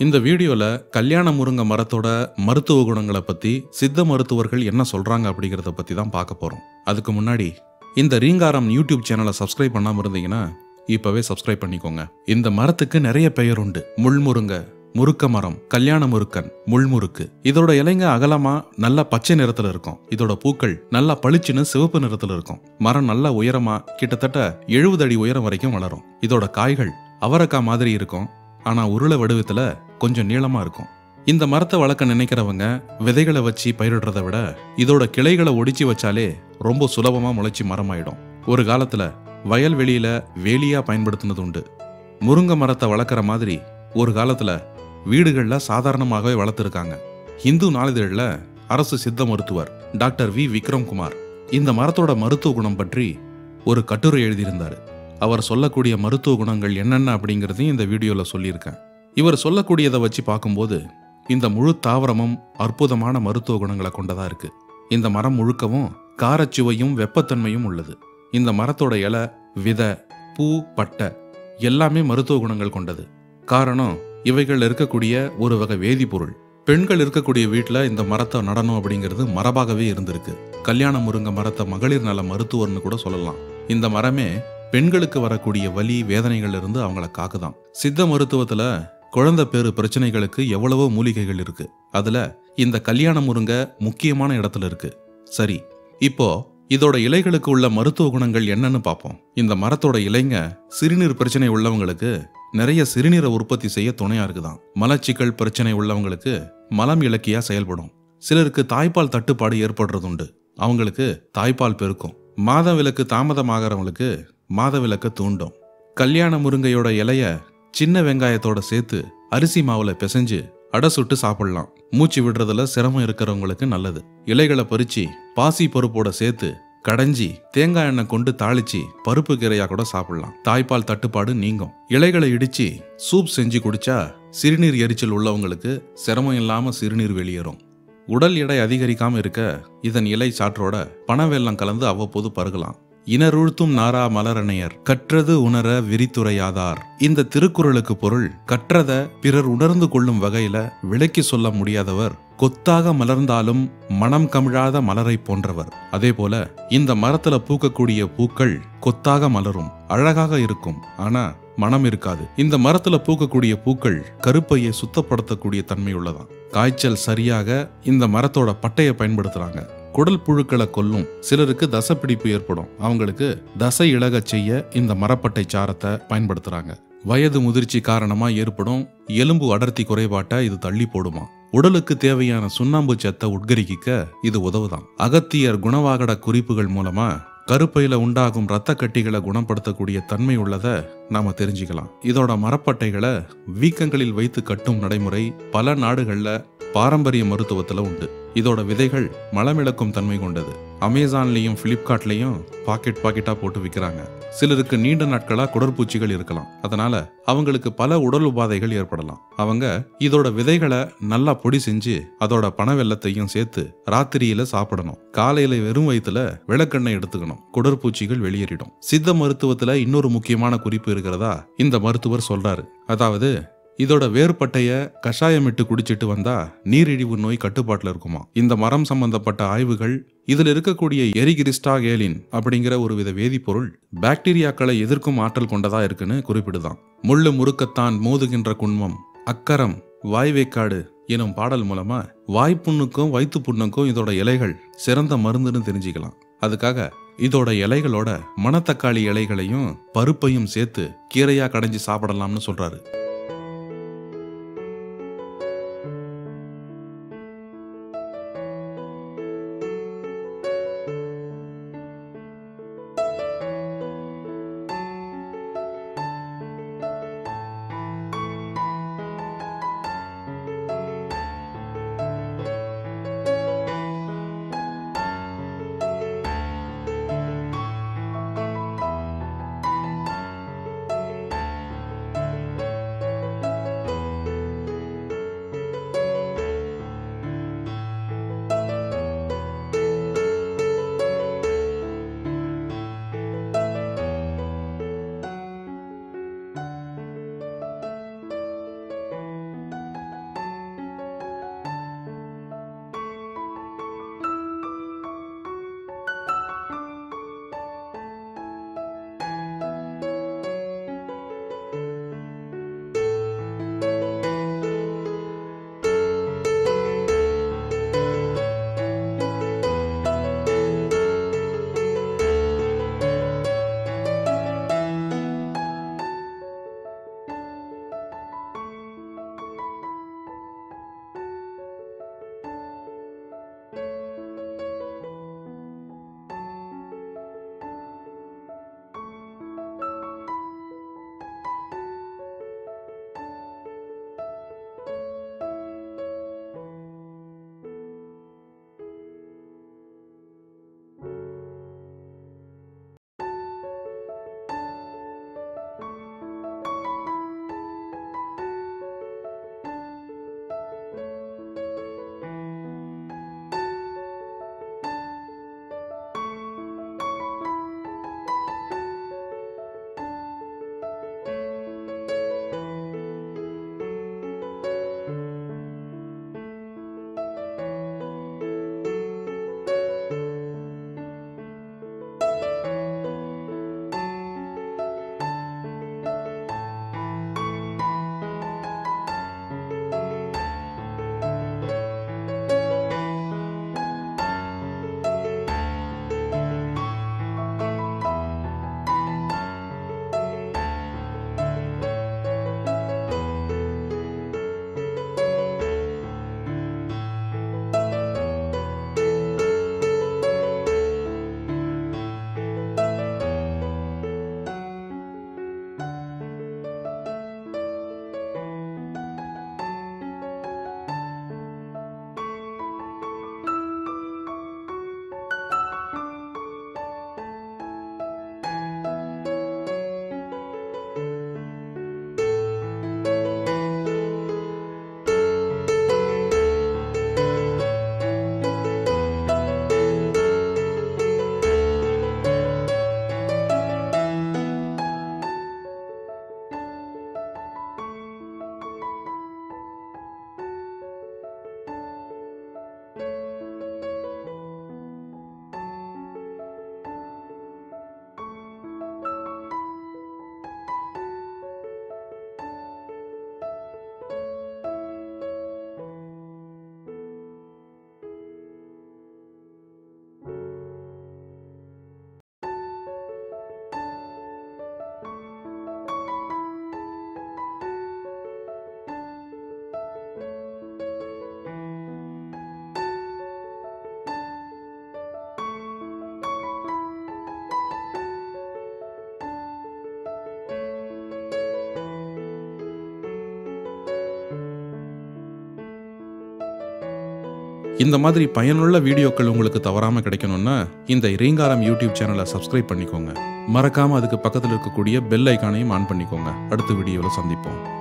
இந்த வீடியோல கல்யாண முருங்கை மரத்தோட மருத்துவ குணங்களை பத்தி சித்த மருத்துவர்கள் என்ன சொல்றாங்க அப்படிங்கறத பத்தி தான் பார்க்க போறோம் அதுக்கு முன்னாடி இந்த ரீங்காரம் யூடியூப் சேனலை சப்ஸ்கிரைப் பண்ணாம இருந்தீங்கன்னா இப்பவே சப்ஸ்கிரைப் பண்ணிக்கோங்க இந்த மரத்துக்கு நிறைய பெயர் உண்டு முள்முருங்க முருக்க மரம் கல்யாண முருக்கன் முள்முருக்கு இதோட இலைங்க அகலமா நல்ல பச்சை நிறத்துல இருக்கும் இதோட பூக்கள் நல்லா பளிச்சுன்னு சிவப்பு நிறத்துல இருக்கும் மரம் நல்லா உயரமா கிட்டத்தட்ட எழுபது அடி உயரம் வரைக்கும் வளரும் இதோட காய்கள் அவரைக்காய் மாதிரி இருக்கும் ஆனா உருளை வடிவத்துல கொஞ்சம் நீளமா இருக்கும் இந்த மரத்தை வளர்க்க நினைக்கிறவங்க விதைகளை வச்சு பயிரிடுறதை விட இதோட கிளைகளை ஒடிச்சு வச்சாலே ரொம்ப சுலபமா முளைச்சி மரமாயிடும் ஒரு காலத்துல வயல்வெளியில வேலியா பயன்படுத்தினது உண்டு முருங்கை மரத்தை வளர்க்குற மாதிரி ஒரு காலத்துல வீடுகள்ல சாதாரணமாகவே வளர்த்துருக்காங்க இந்து நாளிதழில் அரசு சித்த மருத்துவர் டாக்டர் வி விக்ரம்குமார் இந்த மரத்தோட மருத்துவ குணம் பற்றி ஒரு கட்டுரை எழுதியிருந்தார் அவர் சொல்லக்கூடிய மருத்துவ குணங்கள் என்னென்ன அப்படிங்கிறதையும் இந்த வீடியோல சொல்லியிருக்கேன் இவர் சொல்லக்கூடியதை வச்சு பார்க்கும்போது இந்த முழு தாவரமும் அற்புதமான மருத்துவ குணங்களை கொண்டதா இருக்கு இந்த மரம் முழுக்கவும் காரச்சுவையும் வெப்பத்தன்மையும் உள்ளது இந்த மரத்தோட இலை விதை பூ பட்டை எல்லாமே மருத்துவ குணங்கள் கொண்டது காரணம் இவைகள் இருக்கக்கூடிய ஒரு வகை வேதிப்பொருள் பெண்கள் இருக்கக்கூடிய வீட்டில் இந்த மரத்தை நடனம் அப்படிங்கிறது மரபாகவே இருந்திருக்கு கல்யாண முருங்கை மரத்தை மகளிர் நல மருத்துவர்னு கூட சொல்லலாம் இந்த மரமே பெண்களுக்கு வரக்கூடிய வலி வேதனைகள் இருந்து அவங்கள காக்குதான் சித்த மருத்துவத்துல குழந்தை பேரு பிரச்சனைகளுக்கு எவ்வளவோ மூலிகைகள் இருக்கு அதுல இந்த கல்யாண முருங்கை முக்கியமான இடத்துல இருக்கு சரி இப்போ இதோட இலைகளுக்கு உள்ள மருத்துவ குணங்கள் என்னன்னு பார்ப்போம் இந்த மரத்தோட இலைங்க சிறுநீர் பிரச்சனை உள்ளவங்களுக்கு நிறைய சிறுநீரை உற்பத்தி செய்ய துணையா இருக்குதாம் மலச்சிக்கல் பிரச்சனை உள்ளவங்களுக்கு மலம் இலக்கியா செயல்படும் சிலருக்கு தாய்ப்பால் தட்டுப்பாடு ஏற்படுறதுண்டு அவங்களுக்கு தாய்ப்பால் பெருக்கும் மாதவிலக்கு தாமதமாகறவங்களுக்கு மாதவிலக்க தூண்டும் கல்யாண முருங்கையோட இலைய சின்ன வெங்காயத்தோட சேர்த்து அரிசி மாவுல பிசைஞ்சு அடை சுட்டு சாப்பிடலாம் மூச்சு விடுறதுல சிரமம் இருக்கிறவங்களுக்கு நல்லது இலைகளை பறிச்சு பாசி பருப்போட சேர்த்து கடைஞ்சி தேங்காய் எண்ணெய் கொண்டு தாளிச்சு பருப்பு கீரையா கூட சாப்பிடலாம் தாய்ப்பால் தட்டுப்பாடு நீங்கும் இலைகளை இடிச்சு சூப் செஞ்சு குடிச்சா சிறுநீர் எரிச்சல் உள்ளவங்களுக்கு சிரமம் இல்லாம சிறுநீர் வெளியேறும் உடல் எடை அதிகரிக்காம இருக்க இதன் இலை சாற்றோட பனவெல்லம் கலந்து அவ்வப்போது பருகலாம் இனருழ்த்தும் நாரா மலரணையர் கற்றது உணர விரித்துரையாதார் இந்த திருக்குறளுக்கு பொருள் கற்றத பிறர் உணர்ந்து கொள்ளும் வகையில விளக்கி சொல்ல முடியாதவர் கொத்தாக மலர்ந்தாலும் மனம் கமிழாத மலரை போன்றவர் அதே போல இந்த மரத்துல பூக்கக்கூடிய பூக்கள் கொத்தாக மலரும் அழகாக இருக்கும் ஆனா மனம் இருக்காது இந்த மரத்துல பூக்கக்கூடிய பூக்கள் கருப்பையை சுத்தப்படுத்தக்கூடிய தன்மை உள்ளதாம் காய்ச்சல் சரியாக இந்த மரத்தோட பட்டையை பயன்படுத்துறாங்க குடல் புழுக்களை கொல்லும் சிலருக்கு தசப்பிடிப்பு ஏற்படும் அவங்களுக்கு தசை இழகச் செய்ய இந்த மரப்பட்டை சாரத்தை பயன்படுத்துறாங்க வயது முதிர்ச்சி காரணமா ஏற்படும் எலும்பு அடர்த்தி குறைபாட்டை இது தள்ளி போடுமா உடலுக்கு தேவையான சுண்ணாம்பு சத்தை உட்கரிக்க இது உதவுதான் அகத்தியர் குணவாகட குறிப்புகள் மூலமா கருப்பையில உண்டாகும் இரத்த கட்டிகளை குணப்படுத்தக்கூடிய தன்மை உள்ளதை நாம தெரிஞ்சுக்கலாம் இதோட மரப்பட்டைகளை வீக்கங்களில் வைத்து கட்டும் நடைமுறை பல நாடுகள்ல பாரம்பரிய மருத்துவத்துல உண்டு இதோட விதைகள் மலமிழக்கும் தன்மை கொண்டது அமேசான்லயும் பிளிப்கார்ட்லயும் பாக்கெட் பாக்கெட்டா போட்டு விற்கிறாங்க சிலருக்கு நீண்ட நாட்களா குடற்பூச்சிகள் இருக்கலாம் அதனால அவங்களுக்கு பல உடல் உபாதைகள் ஏற்படலாம் அவங்க இதோட விதைகளை நல்லா பொடி செஞ்சு அதோட பண வெள்ளத்தையும் சேர்த்து ராத்திரியில சாப்பிடணும் காலையில வெறும் வயிற்றுல விளக்கெண்ணெய் எடுத்துக்கணும் குடற்பூச்சிகள் வெளியேறிடும் சித்த மருத்துவத்துல இன்னொரு முக்கியமான குறிப்பு இருக்கிறதா இந்த மருத்துவர் சொல்றாரு அதாவது இதோட வேர்பட்டைய கஷாயமிட்டு குடிச்சிட்டு வந்தா நீரிழிவு நோய் கட்டுப்பாட்டுல இருக்குமா இந்த மரம் சம்பந்தப்பட்ட ஆய்வுகள் இதுல இருக்கக்கூடிய எரிகிரிஸ்டாகேலின் அப்படிங்கிற ஒரு வித வேதிப்பொருள் பாக்டீரியாக்களை எதிர்க்கும் ஆற்றல் கொண்டதா இருக்குன்னு குறிப்பிடுதான் முள்ளு முறுக்கத்தான் மோதுகின்ற குன்மம் அக்கரம் வாய்வேக்காடு எனும் பாடல் மூலமா வாய்ப்புண்ணுக்கும் வயிற்று புண்ணுக்கும் இதோட இலைகள் சிறந்த மருந்துன்னு தெரிஞ்சுக்கலாம் அதுக்காக இதோட இலைகளோட மணத்தக்காளி இலைகளையும் பருப்பையும் சேர்த்து கீரையா கடைஞ்சி சாப்பிடலாம்னு சொல்றாரு இந்த மாதிரி பயனுள்ள வீடியோக்கள் உங்களுக்கு தவறாம கிடைக்கணும்னா இந்த ரீங்காரம் யூடியூப் சேனலை சப்ஸ்கிரைப் பண்ணிக்கோங்க மறக்காம அதுக்கு பக்கத்தில் இருக்கக்கூடிய பெல் ஐக்கானையும் ஆன் பண்ணிக்கோங்க அடுத்த வீடியோவில் சந்திப்போம்